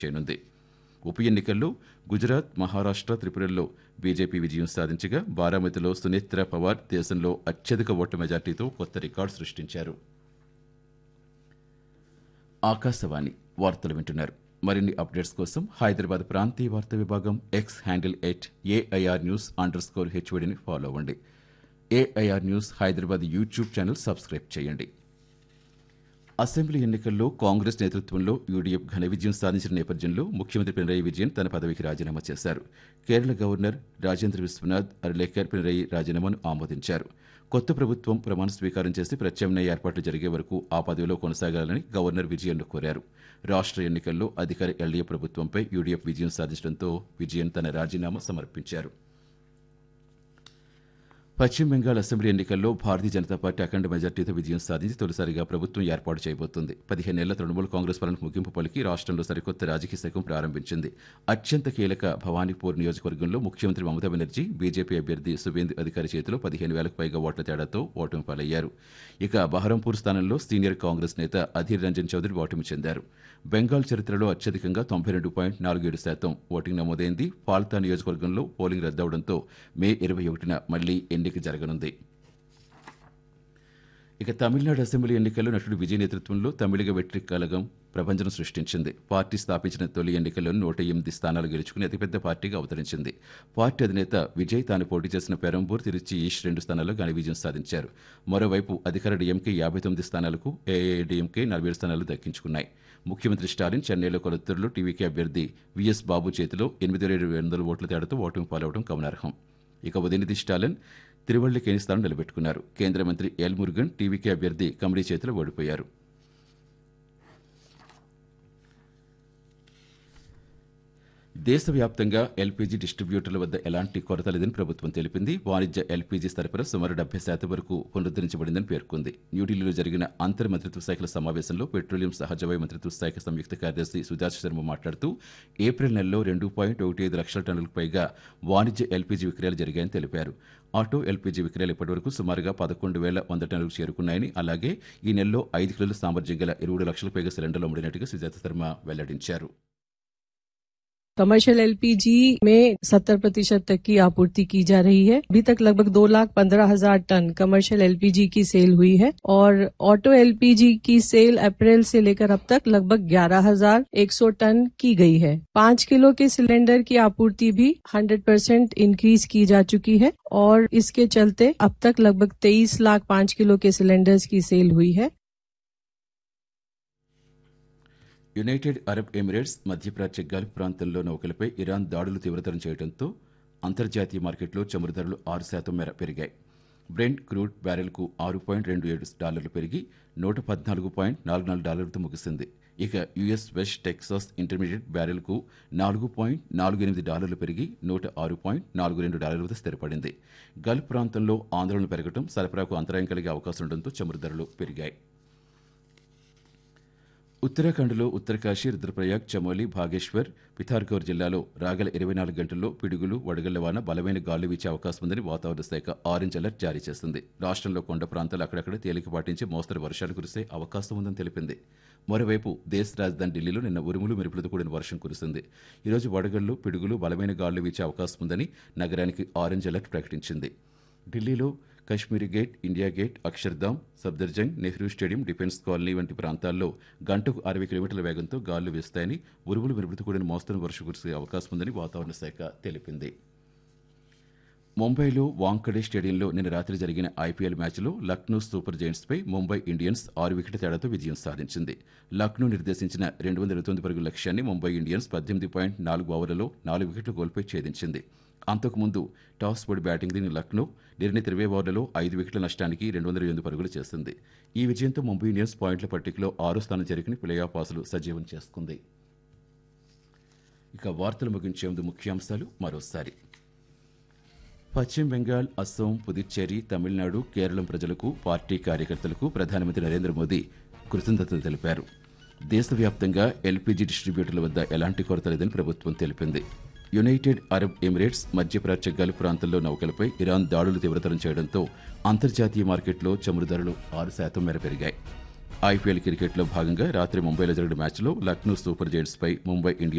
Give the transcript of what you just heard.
చేయనుంది ఉప ఎన్నికల్లో గుజరాత్ మహారాష్ట్ర త్రిపురల్లో బీజేపీ విజయం సాధించగా బారామతిలో సునేత్ర పవార్ దేశంలో అత్యధిక ఓట్ల మెజార్టీతో కొత్త రికార్డు సృష్టించారు ఆకాశవాణి వార్తలు వింటున్నారు మరిన్ని అప్డేట్స్ కోసం హైదరాబాద్ ప్రాంతీయ వార్తా విభాగం X handle at AIR news underscore హెచ్ఓడిని ఫాలో అవ్వండి AIR news Hyderabad YouTube channel subscribe చేయండి అసెంబ్లీ ఎన్నికల్లో కాంగ్రెస్ నేతృత్వంలో యూడీఎఫ్ ఘన విజయం సాధించిన నేపథ్యంలో ముఖ్యమంత్రి పినరయి విజయన్ తన పదవికి రాజీనామా చేశారు కేరళ గవర్నర్ రాజేంద్ర విశ్వనాథ్ అర్లేకర్ పినరయి రాజీనామాను ఆమోదించారు కొత్త ప్రభుత్వం ప్రమాణ స్వీకారం చేసి ప్రత్యామ్నాయ ఏర్పాట్లు జరిగే వరకు ఆ పదవిలో కొనసాగాలని గవర్నర్ విజయన్ను కోరారు రాష్ట్ర ఎన్నికల్లో అధికార ఎల్డీఎఫ్ ప్రభుత్వంపై యూడీఎఫ్ విజయం సాధించడంతో విజయన్ తన రాజీనామా సమర్పించారు పశ్చిమ బెంగాల్ అసెంబ్లీ ఎన్నికల్లో భారతీయ జనతా పార్టీ అఖండ మెజార్టీతో విజయం సాధించి తొలిసారిగా ప్రభుత్వం ఏర్పాటు చేయబోతోంది పదిహేనేళ్ల తృణమూల్ కాంగ్రెస్ పాలనకు ముగింపు పలికి రాష్ట్రంలో సరికొత్త రాజకీయ శకం ప్రారంభించింది అత్యంత కీలక భవానీపూర్ నియోజకవర్గంలో ముఖ్యమంత్రి మమతా బెనర్జీ బీజేపీ అభ్యర్థి సువేందు అధికారి చేతిలో పదిహేను వేలకు పైగా ఓట్ల తేడాతో ఓటమి పాలయ్యారు ఇక బహరంపూర్ స్థానంలో సీనియర్ కాంగ్రెస్ నేత అధీర్ రంజన్ చౌదరి ఓటమి చెందారు బెంగాల్ చరిత్రలో అత్యధికంగా తొంభై రెండు పాయింట్ నాలుగు ఏడు శాతం ఓటింగ్ నమోదైంది ఫాల్తా నియోజకవర్గంలో పోలింగ్ రద్దవడంతో మే ఇరవై ఒకటిన మళ్లీ ఎన్నిక జరగనుంది ఇక తమిళనాడు అసెంబ్లీ ఎన్నికల్లో నటుడు విజయ్ నేతృత్వంలో తమిళగ వెట్రి కలగం ప్రపంచం సృష్టించింది పార్టీ స్థాపించిన తొలి ఎన్నికల్లో నూట ఎనిమిది స్థానాలు గెలుచుకుని అతిపెద్ద పార్టీగా అవతరించింది పార్టీ అధినేత విజయ్ తాను పోటీ చేసిన పెరంబూర్ తిరుచి ఈష్ రెండు స్థానాల్లో ఘన విజయం సాధించారు మరోవైపు అధికార డీఎంకే యాభై తొమ్మిది స్థానాలకు ఏఐడిఎంకే నలభై ఏడు స్థానాలు దక్కించుకున్నాయి ముఖ్యమంత్రి స్టాలిన్ చెన్నైలో కొలత్తూరులో టీవీకే అభ్యర్థి విఎస్ బాబు చేతిలో ఎనిమిది వేల ఏడు వందల ఓట్ల తేడాతో ఓటమి పాలవడం గమనార్హం ఇక ఉదయనిధి స్టాలిన్ తిరువళ్లికేని స్థానం నిలబెట్టుకున్నారు కేంద్ర మంత్రి ఎల్ మురుగన్ టీవీకే అభ్యర్థి కమలీ చేతిలో ఓడిపోయారు దేశవ్యాప్తంగా ఎల్పీజీ డిస్ట్రిబ్యూటర్ల వద్ద ఎలాంటి కొరత లేదని ప్రభుత్వం తెలిపింది వాణిజ్య ఎల్పీజీ సరఫరా సుమారు డెబ్బై శాతం వరకు పునరుద్దరించబడిందని పేర్కొంది న్యూఢిల్లీలో జరిగిన అంతర్ మంత్రిత్వ శాఖల సమావేశంలో పెట్రోలియం సహజవాయు మంత్రిత్వ శాఖ సంయుక్త కార్యదర్శి సుజాత శర్మ మాట్లాడుతూ ఏప్రిల్ నెలలో రెండు పాయింట్ ఒకటి ఐదు లక్షల టన్నులకు పైగా వాణిజ్య ఎల్పీజీ విక్రయాలు జరిగాయని తెలిపారు ఆటో ఎల్పీజీ విక్రయాలు ఇప్పటివరకు సుమారుగా పదకొండు వేల వంద టన్నులకు చేరుకున్నాయని అలాగే ఈ నెలలో ఐదు కిలోల సామర్థ్యం గల ఇరవై లక్షల పైగా సిలిండర్లు అమ్ముడినట్టుగా సుజాత శర్మ వెల్లడించారు कमर्शियल एलपीजी में 70 प्रतिशत तक की आपूर्ति की जा रही है अभी तक लगभग दो लाख पंद्रह हजार टन कमर्शियल एलपीजी की सेल हुई है और ऑटो एलपीजी की सेल अप्रैल से लेकर अब तक लगभग ग्यारह हजार एक सौ टन की गई है पाँच किलो के सिलेंडर की आपूर्ति भी हंड्रेड परसेंट इंक्रीज की जा चुकी है और इसके चलते अब तक लगभग तेईस लाख पाँच किलो के सिलेंडर्स की सेल हुई है యునైటెడ్ అరబ్ ఎమిరేట్స్ మధ్యప్రాచ్య గల్ఫ్ ప్రాంతంలో నౌకలపై ఇరాన్ దాడులు తీవ్రతరం చేయడంతో అంతర్జాతీయ మార్కెట్లో చమురు ధరలు ఆరు శాతం మేర పెరిగాయి బ్రెంట్ క్రూడ్ బ్యారెల్కు ఆరు పాయింట్ రెండు ఏడు డాలర్లు పెరిగి నూట పద్నాలుగు పాయింట్ నాలుగు నాలుగు డాలర్లతో ముగిసింది ఇక యుఎస్ వెస్ట్ టెక్సాస్ ఇంటర్మీడియట్ బ్యారెల్కు నాలుగు పాయింట్ నాలుగు ఎనిమిది డాలర్లు పెరిగి నూట ఆరు పాయింట్ నాలుగు రెండు డాలర్ల వద్ద స్థిరపడింది గల్ఫ్ ప్రాంతంలో ఆందోళన పెరగడం సరఫరాకు అంతరాయం కలిగే అవకాశం ఉండడంతో చమురు ధరలు పెరిగాయి ఉత్తరాఖండ్లో ఉత్తరకాశీ రుద్రప్రయాగ్ చమోలి భాగేశ్వర్ పిథార్గౌర్ జిల్లాలో రాగల ఇరవై నాలుగు గంటల్లో పిడుగులు వడగళ్ల వాన బలమైన గాలు వీచే అవకాశం ఉందని వాతావరణ శాఖ ఆరెంజ్ అలర్ట్ జారీ చేసింది రాష్ట్రంలో కొండ ప్రాంతాలు అక్కడక్కడ తేలికపాటి నుంచి మోస్తరు వర్షాలు కురిసే అవకాశం ఉందని తెలిపింది మరోవైపు దేశ రాజధాని ఢిల్లీలో నిన్న ఉరుములు మెరుపులతో కూడిన వర్షం కురిసింది ఈరోజు వడగళ్లు పిడుగులు బలమైన గాలు వీచే అవకాశం ఉందని నగరానికి ఆరెంజ్ అలర్ట్ ప్రకటించింది ఢిల్లీలో Kashmiri Gate India Gate Akshardham Safdarjung Nehru Stadium Defence Colony వంటి ప్రాంతాల్లో గంటకు అరవై కిలోమీటర్ల వేగంతో గాలులు వీస్తాయని ఉరుములు మెరుపులతో కూడిన మోస్తరు వర్షం కురిసే అవకాశం ఉందని వాతావరణ శాఖ తెలిపింది ముంబైలో వాంకడే స్టేడియంలో నిన్న రాత్రి జరిగిన ఐపీఎల్ మ్యాచ్లో లక్నో సూపర్ జైంట్స్పై ముంబై ఇండియన్స్ ఆరు వికెట్ల తేడాతో విజయం సాధించింది లక్నో నిర్దేశించిన రెండు వందల ఇరవై తొమ్మిది పరుగుల లక్ష్యాన్ని ముంబై ఇండియన్స్ పద్దెనిమిది పాయింట్ నాలుగు ఓవర్లలో నాలుగు వికెట్లు కోల్పోయి ఛేదించింది అంతకుముందు టాస్ పడి బ్యాటింగ్ దిగిన లక్నో నిర్ణీత ఇరవై ఓవర్లలో ఐదు వికెట్ల నష్టానికి రెండు వందల ఎనిమిది పరుగులు చేసింది ఈ విజయంతో ముంబై ఇండియన్స్ పాయింట్ల పట్టికలో ఆరో స్థానం చేరుకుని ప్లే ఆఫ్ ఆశలు సజీవం చేసుకుంది ఇక వార్తలు ముగించే ముందు ముఖ్యాంశాలు మరోసారి పశ్చిమ బెంగాల్ అస్సాం పుదుచ్చేరి తమిళనాడు కేరళం ప్రజలకు పార్టీ కార్యకర్తలకు ప్రధానమంత్రి నరేంద్ర మోదీ కృతజ్ఞతలు తెలిపారు దేశవ్యాప్తంగా ఎల్పీజీ డిస్ట్రిబ్యూటర్ల వద్ద ఎలాంటి కొరత లేదని ప్రభుత్వం తెలిపింది యునైటెడ్ అరబ్ ఎమిరేట్స్ మధ్యప్రాచ్య గల్ఫ్ ప్రాంతంలో నౌకలపై ఇరాన్ దాడులు తీవ్రతరం చేయడంతో అంతర్జాతీయ మార్కెట్లో చమురు ధరలు ఆరు శాతం మేర పెరిగాయి ఐపీఎల్ క్రికెట్లో భాగంగా రాత్రి ముంబైలో జరిగిన మ్యాచ్లో లక్నో సూపర్ జైంట్స్ పై ముంబై ఇండియన్స్